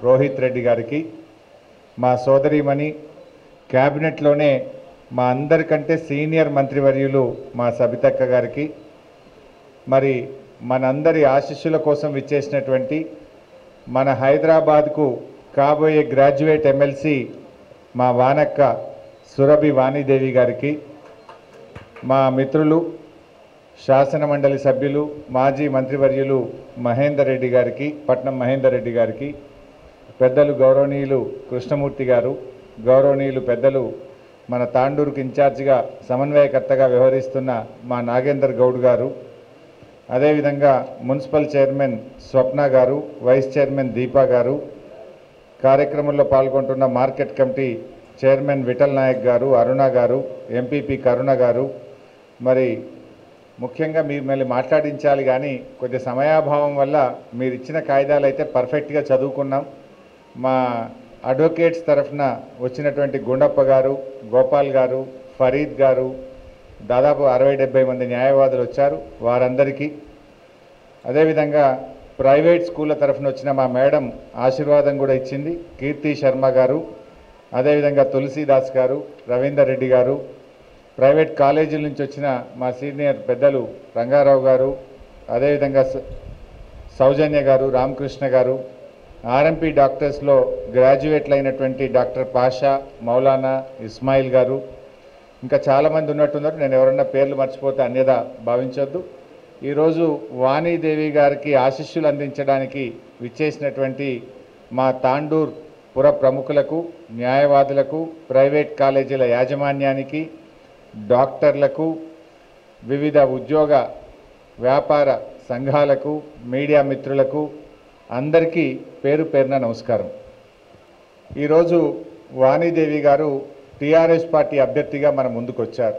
రోహిత్ రెడ్డి గారికి మా సోదరీమణి క్యాబినెట్లోనే మా అందరికంటే సీనియర్ మంత్రివర్యులు మా సబితక్క గారికి మరి మనందరి ఆశీస్సుల కోసం విచ్చేసినటువంటి మన హైదరాబాద్కు కాబోయే గ్రాడ్యుయేట్ ఎమ్మెల్సీ మా వానక్క సురభి వాణిదేవి గారికి మా మిత్రులు శాసన మండలి సభ్యులు మాజీ మంత్రివర్యులు మహేందర్ రెడ్డి గారికి పట్నం మహేందర్ రెడ్డి గారికి పెద్దలు గౌరవనీయులు కృష్ణమూర్తి గారు గౌరవనీయులు పెద్దలు మన తాండూరుకు ఇన్ఛార్జిగా సమన్వయకర్తగా వ్యవహరిస్తున్న మా నాగేందర్ గౌడ్ గారు అదేవిధంగా మున్సిపల్ చైర్మన్ స్వప్న గారు వైస్ చైర్మన్ దీపా గారు కార్యక్రమంలో పాల్గొంటున్న market committee chairman Vithal Naik గారు అరుణ గారు ఎంపీపీ కరుణ గారు మరి ముఖ్యంగా మీరు మళ్ళీ మాట్లాడించాలి కానీ కొద్ది సమయాభావం వల్ల మీరు ఇచ్చిన కాయిదాలు అయితే పర్ఫెక్ట్గా చదువుకున్నాం మా అడ్వకేట్స్ తరఫున వచ్చినటువంటి గుండప్ప గారు గోపాల్ గారు ఫరీద్ గారు దాదాపు అరవై డెబ్బై మంది న్యాయవాదులు వచ్చారు వారందరికీ అదేవిధంగా ప్రైవేట్ స్కూళ్ళ తరఫున వచ్చిన మా మేడం ఆశీర్వాదం కూడా ఇచ్చింది కీర్తి శర్మ గారు అదేవిధంగా తులసీదాస్ గారు రవీందర్ రెడ్డి గారు ప్రైవేట్ కాలేజీల నుంచి వచ్చిన మా సీనియర్ పెద్దలు రంగారావు గారు అదేవిధంగా స- సౌజన్య గారు రామకృష్ణ గారు ఆర్ఎంపీ డాక్టర్స్లో గ్రాడ్యుయేట్లు అయినటువంటి డాక్టర్ పాషా మౌలానా ఇస్మాయిల్ గారు ఇంకా చాలామంది ఉన్నట్టున్నారు నేను ఎవరన్నా పేర్లు మర్చిపోతే అన్యదా భావించొద్దు ఈరోజు వాణీదేవి గారికి ఆశీస్సులు అందించడానికి విచ్చేసినటువంటి మా తాండూర్ పుర ప్రముఖులకు న్యాయవాదులకు ప్రైవేట్ కాలేజీల యాజమాన్యానికి డాక్టర్లకు వివిధ ఉద్యోగ వ్యాపార సంఘాలకు మీడియా మిత్రులకు అందరికీ పేరు పేరున నమస్కారం ఈరోజు వాణీదేవి గారు టీఆర్ఎస్ పార్టీ అభ్యర్థిగా మన ముందుకు వచ్చారు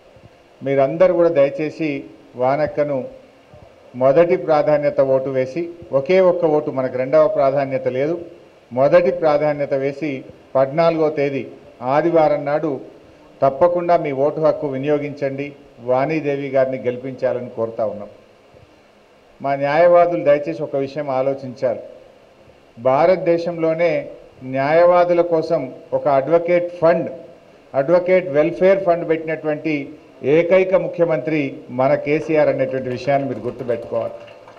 మీరందరూ కూడా దయచేసి వానక్కను మొదటి ప్రాధాన్యత ఓటు వేసి ఒకే ఒక్క ఓటు మనకు రెండవ ప్రాధాన్యత లేదు మొదటి ప్రాధాన్యత వేసి పద్నాలుగో తేదీ ఆదివారం నాడు తప్పకుండా మీ ఓటు హక్కు వినియోగించండి వాణీదేవి గారిని గెలిపించాలని కోరుతా ఉన్నాం మా న్యాయవాదులు దయచేసి ఒక విషయం ఆలోచించాలి భారతదేశంలోనే న్యాయవాదుల కోసం ఒక advocate fund advocate welfare fund పెట్టినటువంటి ఏకైక ముఖ్యమంత్రి మన కేసీఆర్ అనేటువంటి విషయాన్ని మీరు గుర్తుపెట్టుకోవాలి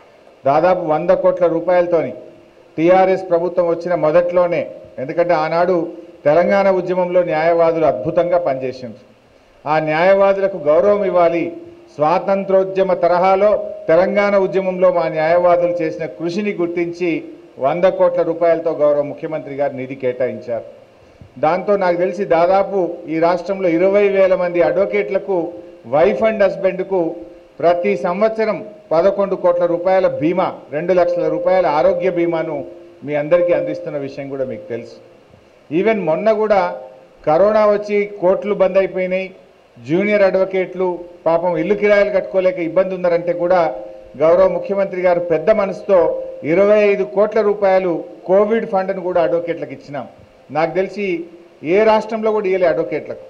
దాదాపు వంద కోట్ల రూపాయలతోని టీఆర్ఎస్ ప్రభుత్వం వచ్చిన మొదట్లోనే ఎందుకంటే ఆనాడు తెలంగాణ ఉద్యమంలో న్యాయవాదులు అద్భుతంగా పనిచేసిండ్రు ఆ న్యాయవాదులకు గౌరవం ఇవ్వాలి స్వాతంత్రోద్యమ తరహాలో తెలంగాణ ఉద్యమంలో మా న్యాయవాదులు చేసిన కృషిని గుర్తించి వంద కోట్ల రూపాయలతో గౌరవ ముఖ్యమంత్రి గారు నిధి కేటాయించారు దాంతో నాకు తెలిసి దాదాపు ఈ రాష్ట్రంలో ఇరవై వేల మంది అడ్వకేట్లకు వైఫ్ అండ్ హస్బెండ్కు ప్రతి సంవత్సరం పదకొండు కోట్ల రూపాయల బీమా రెండు లక్షల రూపాయల ఆరోగ్య బీమాను మీ అందరికీ అందిస్తున్న విషయం కూడా మీకు తెలుసు ఈవెన్ మొన్న కూడా కరోనా వచ్చి కోర్టులు బంద్ అయిపోయినాయి జూనియర్ అడ్వకేట్లు పాపం ఇల్లు కిరాయిలు కట్టుకోలేక ఇబ్బంది ఉన్నారంటే కూడా గౌరవ ముఖ్యమంత్రి గారు పెద్ద మనసుతో ఇరవై ఐదు కోట్ల రూపాయలు కోవిడ్ ఫండ్ను కూడా అడ్వకేట్లకు ఇచ్చినాం నాకు తెలిసి ఏ రాష్ట్రంలో కూడా ఇవ్వలే అడ్వకేట్లకు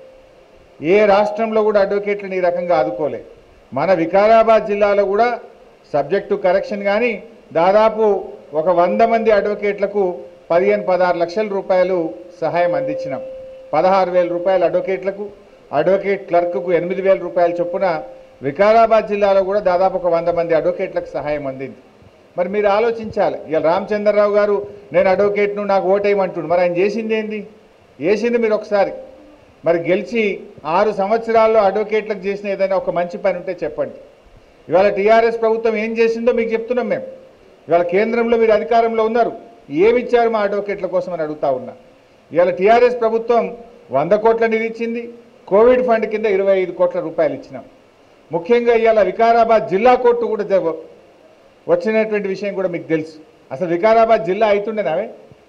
ఏ రాష్ట్రంలో కూడా అడ్వకేట్లను ఈ రకంగా ఆదుకోలే మన వికారాబాద్ జిల్లాలో కూడా సబ్జెక్టు కరెక్షన్ కానీ దాదాపు ఒక వంద మంది అడ్వకేట్లకు పదిహేను పదహారు లక్షల రూపాయలు సహాయం అందించినాం పదహారు వేల రూపాయల అడ్వకేట్లకు అడ్వకేట్ క్లర్క్కు ఎనిమిది వేల రూపాయల చొప్పున వికారాబాద్ జిల్లాలో కూడా దాదాపు ఒక వంద మంది అడ్వకేట్లకు సహాయం అందింది మరి మీరు ఆలోచించాలి ఇక రామచంద్రరావు గారు నేను అడ్వకేట్ను నాకు ఓటేయమంటుండు మరి ఆయన చేసింది ఏంది వేసింది మీరు ఒకసారి మరి గెలిచి ఆరు సంవత్సరాల్లో అడ్వకేట్లకు చేసిన ఏదైనా ఒక మంచి పని ఉంటే చెప్పండి ఇవాళ టీఆర్ఎస్ ప్రభుత్వం ఏం చేసిందో మీకు చెప్తున్నాం మేము ఇవాళ కేంద్రంలో మీరు అధికారంలో ఉన్నారు ఏమిచ్చారు మా అడ్వకేట్ల కోసం అని అడుగుతా ఉన్నా ఇవాళ టీఆర్ఎస్ ప్రభుత్వం వంద కోట్ల నిధి ఇచ్చింది కోవిడ్ ఫండ్ కింద ఇరవై ఐదు కోట్ల రూపాయలు ఇచ్చినాం ముఖ్యంగా ఇవాళ వికారాబాద్ జిల్లా కోర్టు కూడా జ- వచ్చినటువంటి విషయం కూడా మీకు తెలుసు అసలు వికారాబాద్ జిల్లా అవుతుండేనావే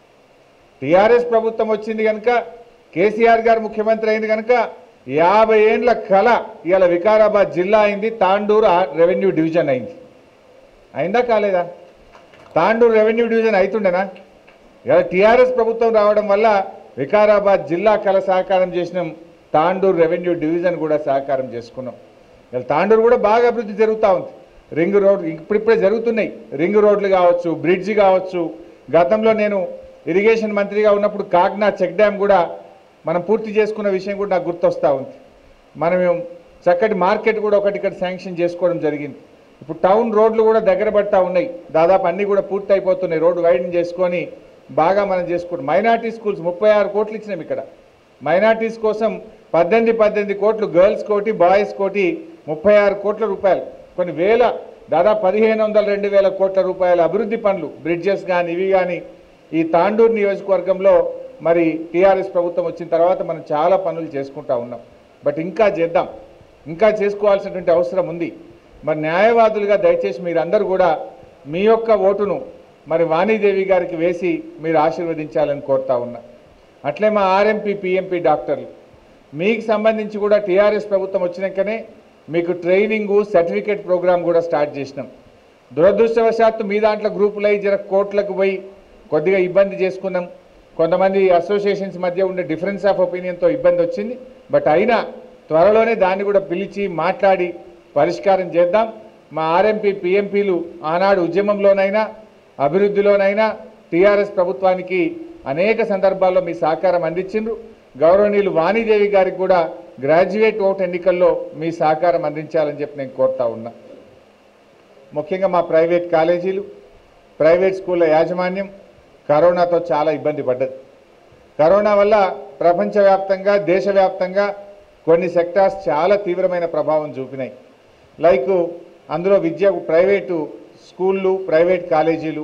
టీఆర్ఎస్ ప్రభుత్వం వచ్చింది కనుక కేసీఆర్ గారు ముఖ్యమంత్రి అయింది కనుక యాభై ఏండ్ల కళ ఇవాళ వికారాబాద్ జిల్లా అయింది తాండూరు ఆ- రెవెన్యూ డివిజన్ అయింది అయిందా కాలేదా తాండూరు రెవెన్యూ డివిజన్ అవుతుండేనా ఇవాళ టీఆర్ఎస్ ప్రభుత్వం రావడం వల్ల వికారాబాద్ జిల్లా కళ సహకారం చేసినాం తాండూరు రెవెన్యూ డివిజన్ కూడా సహకారం చేసుకున్నాం ఇవాళ తాండూరు కూడా బాగా అభివృద్ధి జరుగుతూ ఉంది రింగ్ రోడ్ ఇప్పుడిప్పుడే జరుగుతున్నాయి రింగ్ రోడ్లు కావచ్చు బ్రిడ్జి కావచ్చు గతంలో నేను ఇరిగేషన్ మంత్రిగా ఉన్నప్పుడు కాగ్నా చెక్ డ్యామ్ కూడా మనం పూర్తి చేసుకున్న విషయం కూడా నాకు గుర్తొస్తూ ఉంది మనం చక్కటి మార్కెట్ కూడా ఒకటి ఇక్కడ శాంక్షన్ చేసుకోవడం జరిగింది ఇప్పుడు టౌన్ రోడ్లు కూడా దగ్గర పడతా ఉన్నాయి దాదాపు అన్నీ కూడా పూర్తి అయిపోతున్నాయి రోడ్డు వైడన్ చేసుకొని బాగా మనం చేసుకుంటాం మైనార్టీ స్కూల్స్ ముప్పై ఆరు కోట్లు ఇచ్చినాం ఇక్కడ మైనార్టీస్ కోసం పద్దెనిమిది పద్దెనిమిది కోట్లు గర్ల్స్ కోటి బాయ్స్ కోటి ముప్పై ఆరు కోట్ల రూపాయలు కొన్ని వేల దాదాపు పదిహేను వందల రెండు వేల కోట్ల రూపాయల అభివృద్ధి పనులు బ్రిడ్జెస్ కానీ ఇవి కానీ ఈ తాండూరు నియోజకవర్గంలో మరి టీఆర్ఎస్ ప్రభుత్వం వచ్చిన తర్వాత మనం చాలా పనులు చేసుకుంటా ఉన్నాం బట్ ఇంకా చేద్దాం ఇంకా చేసుకోవాల్సినటువంటి అవసరం ఉంది మరి న్యాయవాదులుగా దయచేసి మీరందరూ కూడా మీ యొక్క ఓటును మరి వాణీదేవి గారికి వేసి మీరు ఆశీర్వదించాలని కోరుతా ఉన్నా అట్లే మా ఆర్ఎంపీ పిఎంపీ డాక్టర్లు మీకు సంబంధించి కూడా టీఆర్ఎస్ ప్రభుత్వం వచ్చినాకనే మీకు ట్రైనింగు సర్టిఫికేట్ ప్రోగ్రామ్ కూడా స్టార్ట్ చేసినాం దురదృష్టవశాత్తు మీ దాంట్లో గ్రూపులు అయి జర కోర్టులకు పోయి కొద్దిగా ఇబ్బంది చేసుకున్నాం కొంతమంది అసోసియేషన్స్ మధ్య ఉండే డిఫరెన్స్ ఆఫ్ ఒపీనియన్తో ఇబ్బంది వచ్చింది బట్ అయినా త్వరలోనే దాన్ని కూడా పిలిచి మాట్లాడి పరిష్కారం చేద్దాం మా ఆర్ఎంపీ పిఎంపీలు ఆనాడు ఉద్యమంలోనైనా అభివృద్ధిలోనైనా టీఆర్ఎస్ ప్రభుత్వానికి అనేక సందర్భాల్లో మీ సహకారం అందించిండ్రు గౌరవనీయులు వాణిదేవి గారికి కూడా గ్రాడ్యుయేట్ ఓట్ ఎన్నికల్లో మీ సహకారం అందించాలని చెప్పి నేను కోరుతా ఉన్నా ముఖ్యంగా మా ప్రైవేట్ కాలేజీలు ప్రైవేట్ స్కూళ్ళ యాజమాన్యం కరోనాతో చాలా ఇబ్బంది పడ్డది కరోనా వల్ల ప్రపంచవ్యాప్తంగా దేశవ్యాప్తంగా కొన్ని సెక్టార్స్ చాలా తీవ్రమైన ప్రభావం చూపినాయి లైక్ అందులో విద్య ప్రైవేటు స్కూళ్ళు ప్రైవేట్ కాలేజీలు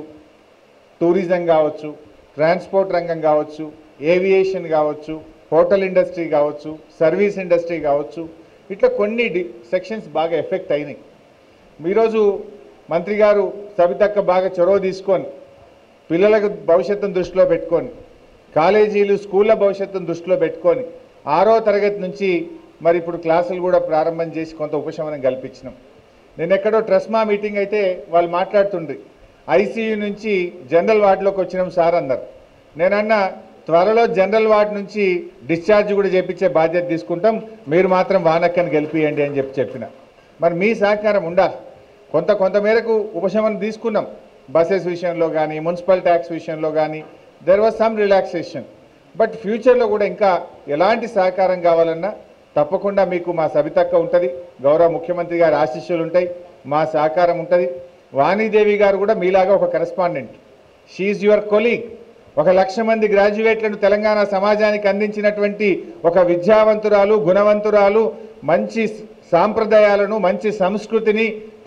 టూరిజం కావచ్చు ట్రాన్స్పోర్ట్ రంగం కావచ్చు ఏవియేషన్ కావచ్చు హోటల్ ఇండస్ట్రీ కావచ్చు సర్వీస్ ఇండస్ట్రీ కావచ్చు ఇట్లా కొన్ని డి సెక్షన్స్ బాగా ఎఫెక్ట్ అయినాయి ఈరోజు మంత్రి గారు సబితక్క బాగా చొరవ తీసుకొని పిల్లలకు భవిష్యత్తును దృష్టిలో పెట్టుకొని కాలేజీలు స్కూళ్ళ భవిష్యత్తును దృష్టిలో పెట్టుకొని ఆరో తరగతి నుంచి మరి ఇప్పుడు క్లాసులు కూడా ప్రారంభం చేసి కొంత ఉపశమనం కల్పించినాం నేను ఎక్కడో ట్రస్మా మీటింగ్ అయితే వాళ్ళు మాట్లాడుతుండ్రి ఐసీయూ నుంచి జనరల్ వార్డులోకి వచ్చినాం సార్ అన్నారు నేనన్నా త్వరలో జనరల్ వార్డ్ నుంచి డిశ్చార్జ్ కూడా చేపించే బాధ్యత తీసుకుంటాం మీరు మాత్రం వానక్కని గెలిపియండి అని చెప్పి చెప్పిన మరి మీ సహకారం ఉండాలి కొంత కొంత మేరకు ఉపశమనం తీసుకున్నాం బస్సెస్ విషయంలో కానీ మున్సిపల్ ట్యాక్స్ విషయంలో కానీ there was some relaxation but ఫ్యూచర్లో కూడా ఇంకా ఎలాంటి సహకారం కావాలన్నా తప్పకుండా మీకు మా సబితక్క ఉంటుంది గౌరవ ముఖ్యమంత్రి గారి ఆశీస్సులు ఉంటాయి మా సహకారం ఉంటుంది వాణీదేవి గారు కూడా మీలాగా ఒక కరెస్పాండెంట్ షీఈ్ యువర్ కొలీగ్ ఒక లక్ష మంది గ్రాడ్యుయేట్లను తెలంగాణ సమాజానికి అందించినటువంటి ఒక విద్యావంతురాలు గుణవంతురాలు మంచి సాంప్రదాయాలను మంచి సంస్కృతిని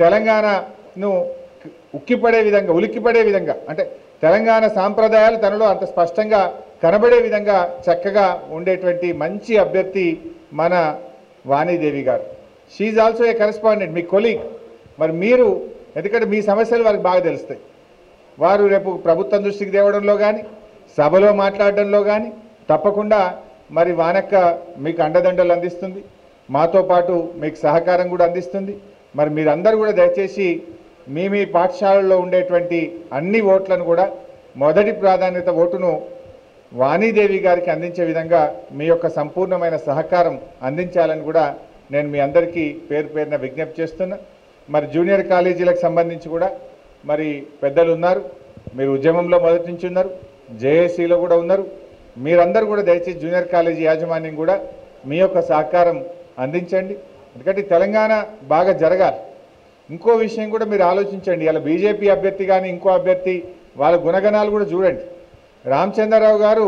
తెలంగాణను ఉక్కిపడే విధంగా ఉలిక్కిపడే విధంగా అంటే తెలంగాణ సాంప్రదాయాలు తనలో అంత స్పష్టంగా కనబడే విధంగా చక్కగా ఉండేటువంటి మంచి అభ్యర్థి మన వాణీదేవి గారు షీఈ్ ఆల్సో ఏ కరెస్పాండెంట్ మీ కొలీగ్ మరి మీరు ఎందుకంటే మీ సమస్యలు వారికి బాగా తెలుస్తాయి వారు రేపు ప్రభుత్వం దృష్టికి తేవడంలో కానీ సభలో మాట్లాడడంలో కానీ తప్పకుండా మరి వానక్క మీకు అండదండలు అందిస్తుంది మాతో పాటు మీకు సహకారం కూడా అందిస్తుంది మరి మీరందరూ కూడా దయచేసి మీ మీ పాఠశాలల్లో ఉండేటువంటి అన్ని ఓట్లను కూడా మొదటి ప్రాధాన్యత ఓటును వాణీదేవి గారికి అందించే విధంగా మీ యొక్క సంపూర్ణమైన సహకారం అందించాలని కూడా నేను మీ అందరికీ పేరు పేరున విజ్ఞప్తి చేస్తున్నా మరి జూనియర్ కాలేజీలకు సంబంధించి కూడా మరి పెద్దలు ఉన్నారు మీరు ఉద్యమంలో మొదటి నుంచి ఉన్నారు జేఏసీలో కూడా ఉన్నారు మీరందరూ కూడా దయచేసి జూనియర్ కాలేజీ యాజమాన్యం కూడా మీ యొక్క సహకారం అందించండి ఎందుకంటే తెలంగాణ బాగా జరగాలి ఇంకో విషయం కూడా మీరు ఆలోచించండి ఇలా బీజేపీ అభ్యర్థి కానీ ఇంకో అభ్యర్థి వాళ్ళ గుణగణాలు కూడా చూడండి రామచంద్రరావు గారు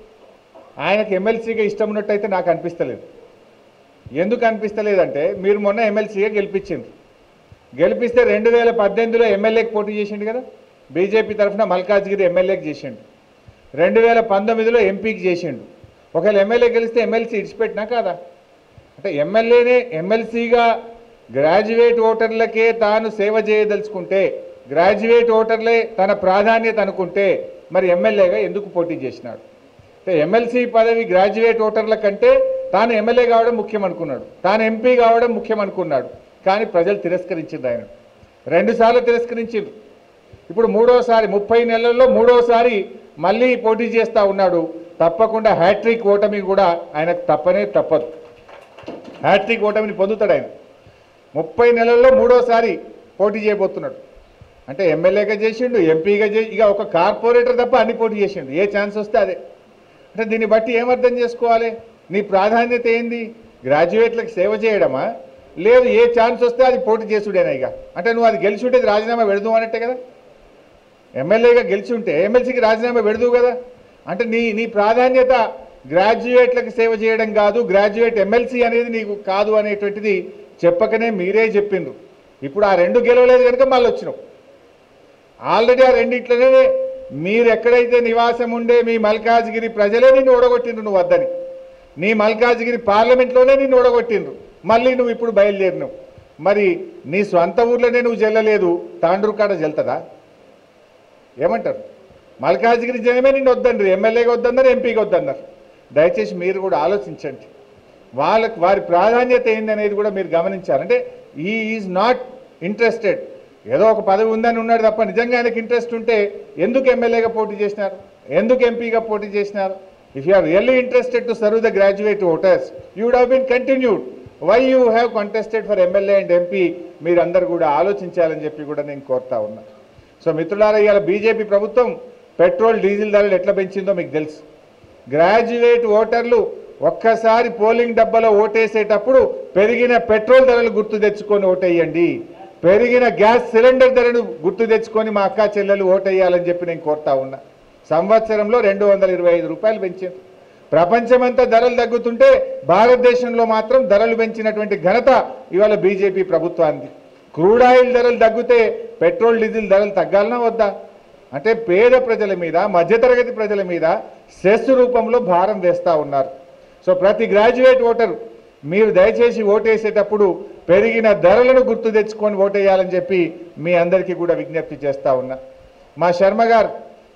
ఆయనకు ఎమ్మెల్సీగా ఇష్టం ఉన్నట్టయితే నాకు అనిపిస్తలేదు ఎందుకు అనిపిస్తలేదంటే మీరు మొన్న ఎమ్మెల్సీగా గెలిపించిండ్రు గెలిపిస్తే రెండు వేల పద్దెనిమిదిలో ఎమ్మెల్యేకి పోటీ చేసిండు కదా బీజేపీ తరఫున మల్కాజ్గిరి ఎమ్మెల్యేకి చేసిండు రెండు వేల పంతొమ్మిదిలో ఎంపీకి చేసిండు ఒకవేళ ఎమ్మెల్యే గెలిస్తే ఎమ్మెల్సీ ఇడిచిపెట్టినా కాదా అంటే ఎమ్మెల్యేనే ఎమ్మెల్సీగా గ్రాడ్యుయేట్ ఓటర్లకే తాను సేవ చేయదలుచుకుంటే గ్రాడ్యుయేట్ ఓటర్లే తన ప్రాధాన్యత అనుకుంటే మరి ఎమ్మెల్యేగా ఎందుకు పోటీ చేసినాడు అంటే ఎమ్మెల్సీ పదవి గ్రాడ్యుయేట్ ఓటర్ల కంటే తాను ఎమ్మెల్యే కావడం ముఖ్యం అనుకున్నాడు తాను ఎంపీ కావడం ముఖ్యం అనుకున్నాడు కానీ ప్రజలు తిరస్కరించింది ఆయన రెండుసార్లు తిరస్కరించింది ఇప్పుడు మూడోసారి ముప్పై నెలల్లో మూడోసారి మళ్ళీ పోటీ చేస్తూ ఉన్నాడు తప్పకుండా హ్యాట్రిక్ ఓటమి కూడా ఆయనకు తప్పనే తప్పదు హ్యాట్రిక్ ఓటమిని పొందుతాడు ఆయన ముప్పై నెలల్లో మూడోసారి పోటీ చేయబోతున్నాడు అంటే ఎమ్మెల్యేగా చేసిండు ఎంపీగా చేసి ఇక ఒక కార్పొరేటర్ తప్ప అన్ని పోటీ చేసిండు ఏ ఛాన్స్ వస్తే అదే అంటే దీన్ని బట్టి ఏమర్థం చేసుకోవాలి నీ ప్రాధాన్యత ఏంది గ్రాడ్యుయేట్లకు సేవ చేయడమా లేదు ఏ ఛాన్స్ వస్తే అది పోటీ చేసుడేనా ఇక అంటే నువ్వు అది గెలిచి ఉంటే రాజీనామా పెడదు అన్నట్టే కదా ఎమ్మెల్యేగా గెలిచి ఉంటే ఎమ్మెల్సీకి రాజీనామా పెడదు కదా అంటే నీ నీ ప్రాధాన్యత గ్రాడ్యుయేట్లకు సేవ చేయడం కాదు గ్రాడ్యుయేట్ ఎమ్మెల్సీ అనేది నీకు కాదు అనేటువంటిది చెప్పకనే మీరే చెప్పిండ్రు ఇప్పుడు ఆ రెండు గెలవలేదు కనుక మళ్ళీ వచ్చినావు ఆల్రెడీ ఆ రెండిట్లనే మీరు ఎక్కడైతే నివాసం ఉండే మీ మల్కాజ్గిరి ప్రజలే నిన్ను ఓడగొట్టిండ్రు నువ్వు వద్దని నీ మల్కాజ్గిరి పార్లమెంట్లోనే నిన్ను ఓడగొట్టిండ్రు మళ్ళీ నువ్వు ఇప్పుడు బయలుదేరినావు మరి నీ స్వంత ఊర్లోనే నువ్వు జల్లలేదు తాండ్రు కాడ జల్తదా ఏమంటారు మల్కాజ్గిరి జనమే నిన్ను వద్దన్నారు ఎమ్మెల్యేగా వద్దన్నారు ఎంపీగా వద్దన్నారు దయచేసి మీరు కూడా ఆలోచించండి వాళ్ళకి వారి ప్రాధాన్యత ఏందనేది కూడా మీరు గమనించాలి అంటే ఈ ఈజ్ నాట్ ఇంట్రెస్టెడ్ ఏదో ఒక పదవి ఉందని ఉన్నాడు తప్ప నిజంగా ఆయనకి ఇంట్రెస్ట్ ఉంటే ఎందుకు ఎమ్మెల్యేగా పోటీ చేసినారు ఎందుకు ఎంపీగా పోటీ చేసినారు if you are really interested to serve the graduate voters you would have been continued why you have contested for MLA and MP మీరందరూ కూడా ఆలోచించాలని చెప్పి కూడా నేను కోరుతా ఉన్నా సో మిత్రులారా ఇవాళ బీజేపీ ప్రభుత్వం పెట్రోల్ డీజిల్ ధరలు ఎట్లా పెంచిందో మీకు తెలుసు గ్రాడ్యుయేట్ ఓటర్లు ఒక్కసారి పోలింగ్ డబ్బాలో ఓటేసేటప్పుడు పెరిగిన పెట్రోల్ ధరలు గుర్తు తెచ్చుకొని ఓటేయండి పెరిగిన గ్యాస్ సిలిండర్ ధరను గుర్తు తెచ్చుకొని మా అక్క చెల్లెలు ఓటేయాలని చెప్పి నేను కోరుతా ఉన్నా సంవత్సరంలో రెండు వందల ఇరవై ఐదు రూపాయలు పెంచింది ప్రపంచమంతా ధరలు తగ్గుతుంటే భారతదేశంలో మాత్రం ధరలు పెంచినటువంటి ఘనత ఇవాళ బీజేపీ ప్రభుత్వానికి క్రూడ్ ఆయిల్ ధరలు తగ్గితే పెట్రోల్ డీజిల్ ధరలు తగ్గాలనా వద్దా అంటే పేద ప్రజల మీద మధ్యతరగతి ప్రజల మీద సెస్ రూపంలో భారం వేస్తూ ఉన్నారు సో ప్రతి గ్రాడ్యుయేట్ ఓటర్ మీరు దయచేసి ఓటేసేటప్పుడు పెరిగిన ధరలను గుర్తు తెచ్చుకొని ఓటేయాలని చెప్పి మీ అందరికీ కూడా విజ్ఞప్తి చేస్తా ఉన్నా మా శర్మ గారు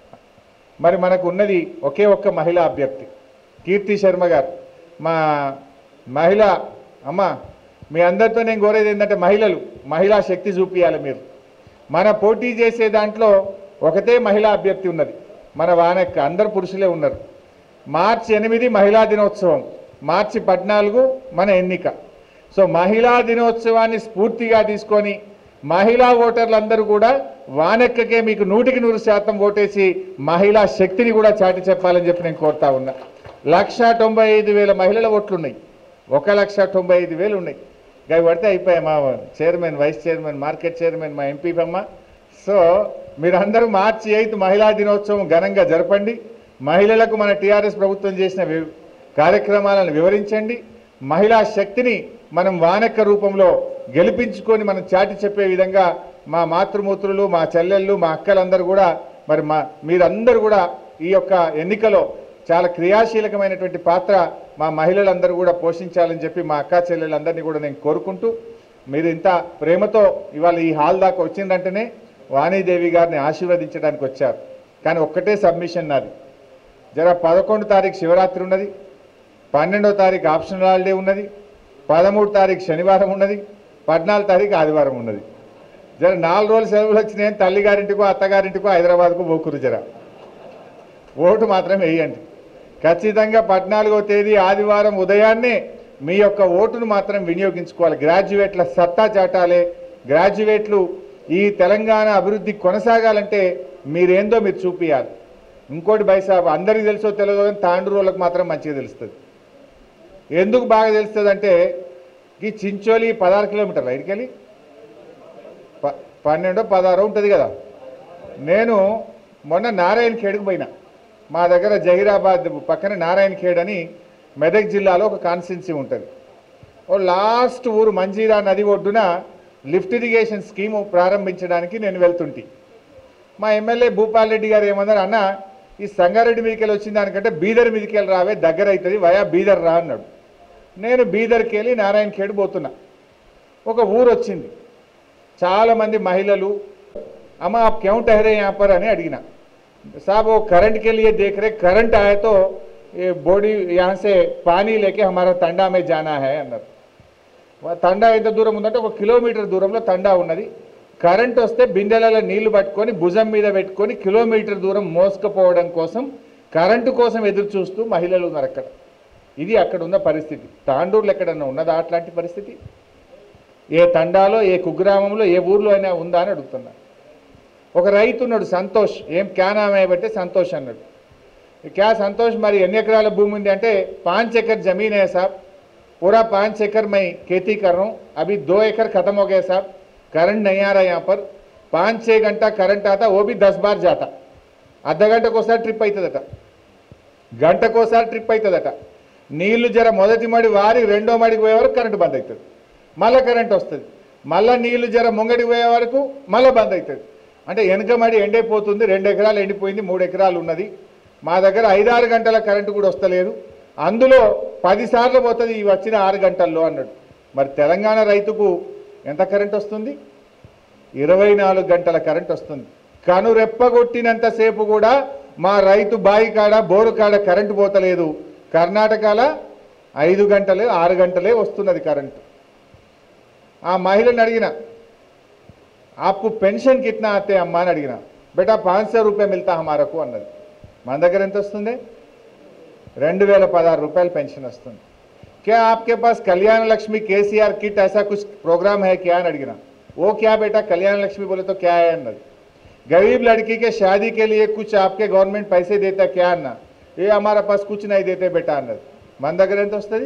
మరి మనకు ఉన్నది ఒకే ఒక్క మహిళా అభ్యర్థి కీర్తి శర్మ గారు మా మహిళ అమ్మ మీ అందరితో నేను కోరేది ఏంటంటే మహిళలు మహిళా శక్తి చూపియాలి మీరు మన పోటీ చేసే దాంట్లో ఒకటే మహిళా అభ్యర్థి ఉన్నది మన వానక్క అందరు పురుషులే ఉన్నారు మార్చి ఎనిమిది మహిళా దినోత్సవం మార్చి పద్నాలుగు మన ఎన్నిక సో మహిళా దినోత్సవాన్ని స్ఫూర్తిగా తీసుకొని మహిళా ఓటర్లందరూ కూడా వానెక్కకే మీకు నూటికి నూరు శాతం ఓటేసి మహిళా శక్తిని కూడా చాటి చెప్పాలని చెప్పి నేను కోరుతా ఉన్నా లక్ష తొంభై ఐదు వేల మహిళల ఓట్లున్నాయి ఒక లక్ష తొంభై ఐదు వేలు ఉన్నాయి అవి పడితే అయిపోయాయి మా chairman vice chairman market chairman మా ఎంపీ అమ్మ సో మీరందరూ మార్చి ఎయిత్ మహిళా దినోత్సవం ఘనంగా జరపండి మహిళలకు మన టీఆర్ఎస్ ప్రభుత్వం చేసిన వి- కార్యక్రమాలను వివరించండి మహిళా శక్తిని మనం వానెక్క రూపంలో గెలిపించుకొని మనం చాటి చెప్పే విధంగా మా మాతృమూర్తులు మా చెల్లెళ్ళు మా అక్కలందరూ కూడా మరి మా మీరందరూ కూడా ఈ యొక్క ఎన్నికలో చాలా క్రియాశీలకమైనటువంటి పాత్ర మా మహిళలందరూ కూడా పోషించాలని చెప్పి మా అక్క చెల్లెలందరినీ కూడా నేను కోరుకుంటూ మీరు ఇంత ప్రేమతో ఇవాళ ఈ హాల్ దాకా వచ్చిందంటేనే వాణీదేవి గారిని ఆశీర్వదించడానికి వచ్చారు కానీ ఒక్కటే సబ్మిషన్ నాది జర పదకొండు తారీఖు శివరాత్రి ఉన్నది పన్నెండో తారీఖు ఆప్షనల్ హాలిడే ఉన్నది పదమూడు తారీఖు శనివారం ఉన్నది పద్నాలుగు తారీఖు ఆదివారం ఉన్నది జర నాలుగు రోజులు సెలవులు వచ్చినాయని తల్లిగారింటికో అత్తగారింటికో హైదరాబాద్కు పోకురు జర ఓటు మాత్రం వేయండి ఖచ్చితంగా పద్నాలుగో తేదీ ఆదివారం ఉదయాన్నే మీ యొక్క ఓటును మాత్రం వినియోగించుకోవాలి గ్రాడ్యుయేట్ల సత్తా చాటాలి గ్రాడ్యుయేట్లు ఈ తెలంగాణ అభివృద్ధి కొనసాగాలంటే మీరేందో మీరు చూపియాలి ఇంకోటి బైసాబ్ అందరికీ తెలుసో తెలియదో కానీ తాండ్రు వాళ్ళకి మాత్రం మంచిగా తెలుస్తుంది ఎందుకు బాగా తెలుస్తుంది అంటే ఈ చించోలి పదహారు కిలోమీటర్లు ఇడికెళ్ళి ప పన్నెండో పదహారో ఉంటుంది కదా నేను మొన్న నారాయణ ఖేడ్కి పోయినా మా దగ్గర జహీరాబాద్ పక్కన నారాయణ ఖేడ్ అని మెదక్ జిల్లాలో ఒక కాన్స్టిట్యున్సీ ఉంటుంది ఓ లాస్ట్ ఊరు మంజీరా నది ఒడ్డున లిఫ్ట్ ఇరిగేషన్ స్కీము ప్రారంభించడానికి నేను వెళ్తుంటి మా ఎమ్మెల్యే భూపాల్ రెడ్డి గారు ఏమన్నారు అన్న ఈ సంగారెడ్డి మీదకెళ్ళి వచ్చిన దానికంటే బీదర్ మీదకెళ్ళి రావే దగ్గర అవుతుంది వయా బీదర్ రా అన్నాడు నేను బీదర్కి వెళ్ళి నారాయణ ఖేడ్ పోతున్నా ఒక ఊరు వచ్చింది చాలామంది మహిళలు అమ్మ आप क्यों ठहरे यहाँ पर అని అడిగిన साहब वो करंट के लिए देख रहे करंट आए तो ये बॉडी यहाँ से पानी लेके हमारा తండా में जाना है అన్నారు వా- తండా ఎంత దూరం ఉందంటే ఒక కిలోమీటర్ దూరంలో తండా ఉన్నది కరెంట్ వస్తే బిందెలలో నీళ్లు పట్టుకొని భుజం మీద పెట్టుకొని కిలోమీటర్ దూరం మోసుకుపోవడం కోసం కరెంటు కోసం ఎదురు చూస్తూ మహిళలు ఉన్నారు అక్కడ ఇది అక్కడ ఉన్న పరిస్థితి తాండూరులో ఎక్కడన్నా ఉన్నదా అట్లాంటి పరిస్థితి ఏ తండాలో ఏ కుగ్రామంలో ఏ ఊర్లో అయినా ఉందా అని అడుగుతున్నా ఒక రైతు ఉన్నాడు సంతోష్ ఏం క్యా నామ్ है బట్టే సంతోష్ అన్నాడు క్యా సంతోష్ మరి ఎన్ని ఎకరాల భూమి ఉంది అంటే పాంచ్ ఎకర్ జమీన్ है साहब पूरा पाँच एकड़ मैं खेती कर रहा हूँ अभी दो एकड़ खत्म हो गया साहब करंट नहीं आ रहा यहाँ पर पाँच छः घंटा करंट आता वो भी दस बार जाता అర్ధ గంటకోసారి ట్రిప్ అవుతుందట గంటకోసారి ట్రిప్ అవుతుందట నీళ్లు జర మొదటి మడి వారి రెండో మడికి పోయే వరకు కరెంటు బంద్ అవుతుంది మళ్ళీ కరెంట్ వస్తుంది మళ్ళీ నీళ్లు జర ముంగడికి పోయే వరకు మళ్ళీ బంద్ అవుతుంది అంటే వెనక మడి ఎండిపోతుంది రెండు ఎకరాలు ఎండిపోయింది మూడు ఎకరాలు ఉన్నది మా దగ్గర ఐదారు గంటల కరెంటు కూడా వస్తలేదు అందులో పదిసార్లు పోతుంది ఈ వచ్చిన ఆరు గంటల్లో అన్నాడు మరి తెలంగాణ రైతుకు ఎంత కరెంట్ వస్తుంది ఇరవై నాలుగు గంటల కరెంట్ వస్తుంది కనురెప్పగొట్టినంతసేపు కూడా మా రైతు బాయి కాడ బోరు కాడ కరెంటు పోతలేదు కర్ణాటకల ఐదు గంటలే ఆరు గంటలే వస్తున్నది కరెంటు ఆ మహిళని అడిగిన ఆపు పెన్షన్ కిట్నా ఆతే అమ్మా అని అడిగిన బేటా పాంచ్ సో రూపాయ మిల్తా హమారకు అన్నది మన దగ్గర ఎంత వస్తుంది రెండు వేల పదహారు రూపాయలు పెన్షన్ వస్తుంది क्या आपके पास कल्याण लक्ष्मी केसीआर किट ऐसा कुछ प्रोग्राम है क्या అని అడిగిన वो क्या बेटा कल्याण लक्ष्मी बोले तो क्या है అన్నది गरीब लड़की के शादी के लिए कुछ आपके गवर्नमेंट पैसे देता क्या అన్న ఏ हमारा पास कुछ नहीं देते बेटा అన్నది మన దగ్గర ఎంత వస్తుంది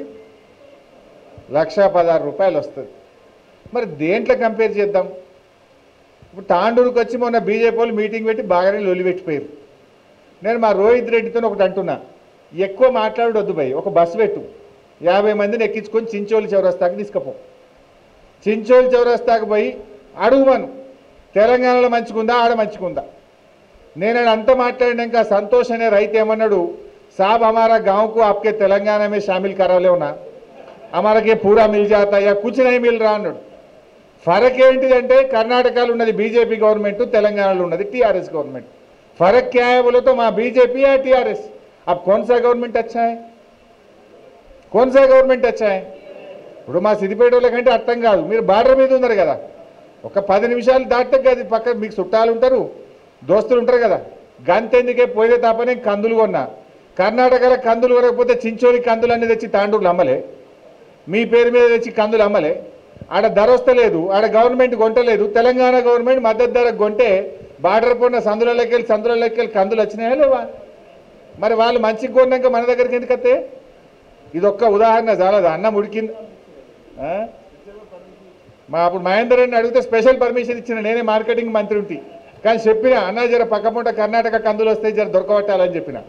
లక్ష పదహారు రూపాయలు వస్తుంది మరి దేంట్లో కంపేర్ చేద్దాం ఇప్పుడు తాండూరుకి వచ్చి మొన్న బీజేపీ వాళ్ళు మీటింగ్ పెట్టి బాగానే లొలి పెట్టిపోయారు నేను మా రోహిత్ రెడ్డితో ఒకటి అంటున్నా ఎక్కువ మాట్లాడొద్దు భయ్ ఒక బస్సు పెట్టు యాభై మందిని ఎక్కించుకొని చించోలి చౌరస్తాకి తీసుకుపో చించోలి చౌరస్తాకి పోయి అడుగుమను తెలంగాణలో మంచిగుందా ఆడ మంచిగుందా నేను ఆడ అంత మాట్లాడినాక సంతోష్ అనే రైతు ఏమన్నాడు సాబ్ हमारा गांव को आपके तेलंगाना में शामिल करा ले ना हमारा के पूरा मिल जाता या कुछ नहीं मिल रहा అన్నాడు ఫరక్ ఏంటిదంటే కర్ణాటకలో ఉన్నది బీజేపీ గవర్నమెంట్ తెలంగాణలో ఉన్నది టీఆర్ఎస్ గవర్నమెంట్ फर्क क्या है बोले तो वहाँ बीजेपी है टीआरएस अब कौन सा गवर्नमेंट अच्छा है कौन सा గవర్నమెంట్ अच्छा है ఇప్పుడు మా సిద్దిపేట వాళ్ళకంటే అర్థం కాదు మీరు బార్డర్ మీద ఉన్నారు కదా ఒక పది నిమిషాలు దాటితే కదా పక్క మీకు చుట్టాలు ఉంటారు దోస్తులు ఉంటారు కదా గంతెందుకే పోయే తప్పనే కందులు కొన్నా కర్ణాటకలో కందులు కొనకపోతే చించోలి కందులు అన్ని తెచ్చి తాండూరులు అమ్మలే మీ పేరు మీద తెచ్చి కందులు అమ్మలే ఆడ ధర వస్తలేదు ఆడ గవర్నమెంట్ కొంటలేదు తెలంగాణ గవర్నమెంట్ మద్దతు ధరకు కొంటే బార్డర్ పోయిన సందులలోకి వెళ్ళి సందులలోకి వెళ్ళి కందులు వచ్చినాయా లేవా మరి వాళ్ళు మంచిగా కొన్నాక మన దగ్గరికి ఎందుకు వస్తే ఇది ఒక్క ఉదాహరణ చాలదు అన్నం ఉడికింది ఆ? మా అప్పుడు మహేందర్ రెడ్డిని అడిగితే స్పెషల్ పర్మిషన్ ఇచ్చిన నేనే మార్కెటింగ్ మంత్రి ఉంటి కానీ చెప్పిన అన్న జర పక్క పూట కర్ణాటక కందులు వస్తే జర దొరకబట్టాలని చెప్పిన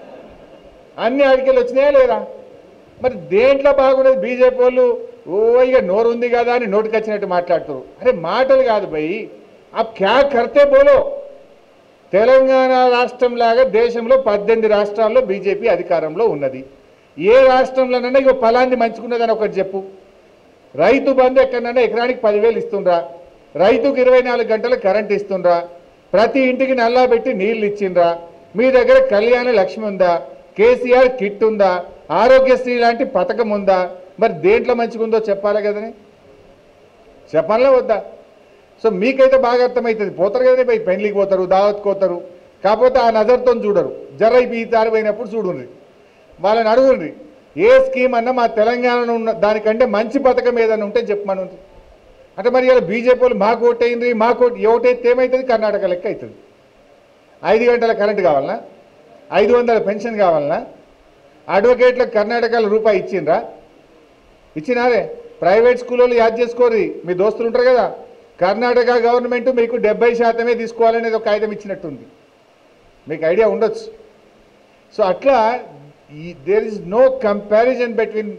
అన్ని అడికెళ్ళి వచ్చినాయా లేదా మరి దేంట్లో బాగున్నది బీజేపీ వాళ్ళు ఓ ఇక నోరు ఉంది కదా అని నోటికి వచ్చినట్టు మాట్లాడుతారు అరే మాటలు కాదు భయ్ అప్ క్యా కర్తే బోలో తెలంగాణ రాష్ట్రం లాగా దేశంలో పద్దెనిమిది రాష్ట్రాల్లో బీజేపీ అధికారంలో ఉన్నది ఏ రాష్ట్రంలోనైనా ఇక ఫలాంది మంచుకున్నదని ఒకటి చెప్పు రైతు బంధు ఎక్కడైనా ఎకరానికి పదివేలు ఇస్తుండ్రా రైతుకు ఇరవై నాలుగు గంటలు కరెంట్ ఇస్తుండ్రా ప్రతి ఇంటికి నల్లా పెట్టి నీళ్లు ఇచ్చిండ్రా మీ దగ్గర కళ్యాణ లక్ష్మి ఉందా కేసీఆర్ కిట్ ఉందా ఆరోగ్యశ్రీ లాంటి పథకం ఉందా మరి దేంట్లో మంచిగా ఉందో చెప్పాలి కదని చెప్పాలా వద్దా సో మీకైతే బాగా అర్థమవుతుంది పోతారు కదండి పోయి పెళ్లికి పోతారు దావత్కి పోతారు కాకపోతే ఆ నజర్తో చూడరు జర ఈ తారు పోయినప్పుడు చూడుండ్రి వాళ్ళని అడుగుండ్రి ఏ స్కీమ్ అన్నా మా తెలంగాణలో ఉన్న దానికంటే మంచి పథకం ఏదైనా ఉంటే చెప్పమని అంటే మరి ఇలా బీజేపీ వాళ్ళు మాకు ఓటైంది మాకు ఓటు ఓటైతే ఏమవుతుంది కర్ణాటక లెక్క అవుతుంది ఐదు గంటల కరెంట్ కావాలనా ఐదు వందల పెన్షన్ కావాలనా అడ్వకేట్లకు కర్ణాటకలో రూపాయి ఇచ్చిండ్రా ఇచ్చినారే ప్రైవేట్ స్కూల్లో యాద్ చేసుకోరు మీ దోస్తులు ఉంటారు కదా కర్ణాటక గవర్నమెంట్ మీకు డెబ్బై శాతమే తీసుకోవాలనేది ఒక కాగితం ఇచ్చినట్టుంది మీకు ఐడియా ఉండొచ్చు సో అట్లా there is no comparison between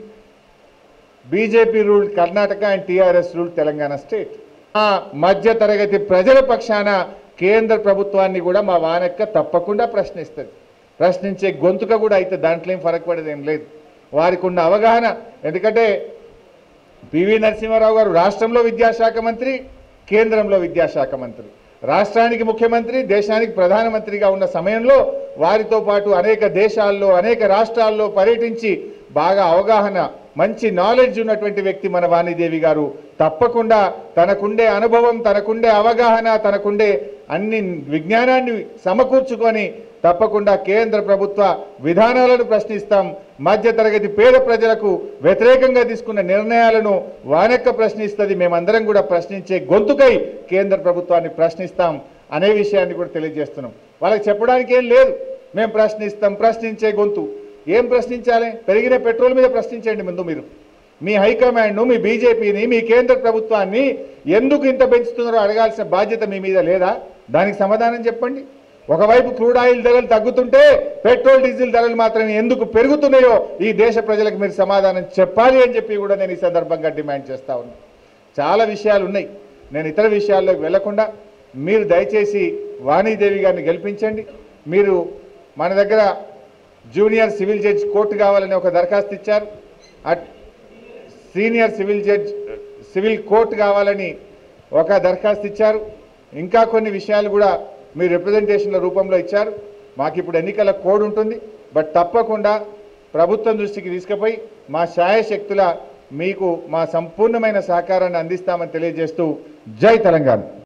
BJP rule Karnataka and TRS rule Telangana state ఆ మధ్య తరగతి ప్రజల పక్షాన కేంద్ర ప్రభుత్వాన్ని కూడా మా వానక్క తప్పకుండా ప్రశ్నిస్తుంది ప్రశ్నించే గొంతుక కూడా అయితే దాంట్లో ఏం ఫరక్ పడేది ఏం లేదు వారికి ఉన్న అవగాహన ఎందుకంటే పివి నరసింహారావు గారు రాష్ట్రంలో విద్యాశాఖ మంత్రి కేంద్రంలో విద్యాశాఖ మంత్రి రాష్ట్రానికి ముఖ్యమంత్రి దేశానికి ప్రధానమంత్రిగా ఉన్న సమయంలో వారితో పాటు అనేక దేశాల్లో అనేక రాష్ట్రాల్లో పర్యటించి బాగా అవగాహన మంచి నాలెడ్జ్ ఉన్నటువంటి వ్యక్తి మన వాణిదేవి గారు తప్పకుండా తనకుండే అనుభవం తనకుండే అవగాహన తనకుండే అన్ని విజ్ఞానాన్ని సమకూర్చుకొని తప్పకుండా కేంద్ర ప్రభుత్వ విధానాలను ప్రశ్నిస్తాం మధ్యతరగతి పేద ప్రజలకు వ్యతిరేకంగా తీసుకున్న నిర్ణయాలను వానెక్క ప్రశ్నిస్తుంది మేమందరం కూడా ప్రశ్నించే గొంతుకై కేంద్ర ప్రభుత్వాన్ని ప్రశ్నిస్తాం అనే విషయాన్ని కూడా తెలియజేస్తున్నాం వాళ్ళకి చెప్పడానికి ఏం లేదు మేము ప్రశ్నిస్తాం ప్రశ్నించే గొంతు ఏం ప్రశ్నించాలి పెరిగిన పెట్రోల్ మీద ప్రశ్నించండి ముందు మీరు మీ హైకమాండ్ను మీ బీజేపీని మీ కేంద్ర ప్రభుత్వాన్ని ఎందుకు ఇంత పెంచుతున్నారో అడగాల్సిన బాధ్యత మీ మీద లేదా దానికి సమాధానం చెప్పండి ఒకవైపు క్రూడ్ ఆయిల్ ధరలు తగ్గుతుంటే పెట్రోల్ డీజిల్ ధరలు మాత్రం ఎందుకు పెరుగుతున్నాయో ఈ దేశ ప్రజలకు మీరు సమాధానం చెప్పాలి అని చెప్పి కూడా నేను ఈ సందర్భంగా డిమాండ్ చేస్తా ఉన్నాను చాలా విషయాలు ఉన్నాయి నేను ఇతర విషయాల్లోకి వెళ్లకుండా మీరు దయచేసి వాణీదేవి గారిని గెలిపించండి మీరు మన దగ్గర జూనియర్ సివిల్ జడ్జ్ కోర్టు కావాలని ఒక దరఖాస్తు ఇచ్చారు at senior civil judge civil court కావాలని ఒక దరఖాస్తు ఇచ్చారు ఇంకా కొన్ని విషయాలు కూడా మీ రిప్రజెంటేషన్ల రూపంలో ఇచ్చారు మాకు ఇప్పుడు ఎన్నికల కోడ్ ఉంటుంది బట్ తప్పకుండా ప్రభుత్వం దృష్టికి తీసుకుపోయి మా శాయశక్తుల మీకు మా సంపూర్ణమైన సహకారాన్ని అందిస్తామని తెలియజేస్తూ జై తెలంగాణ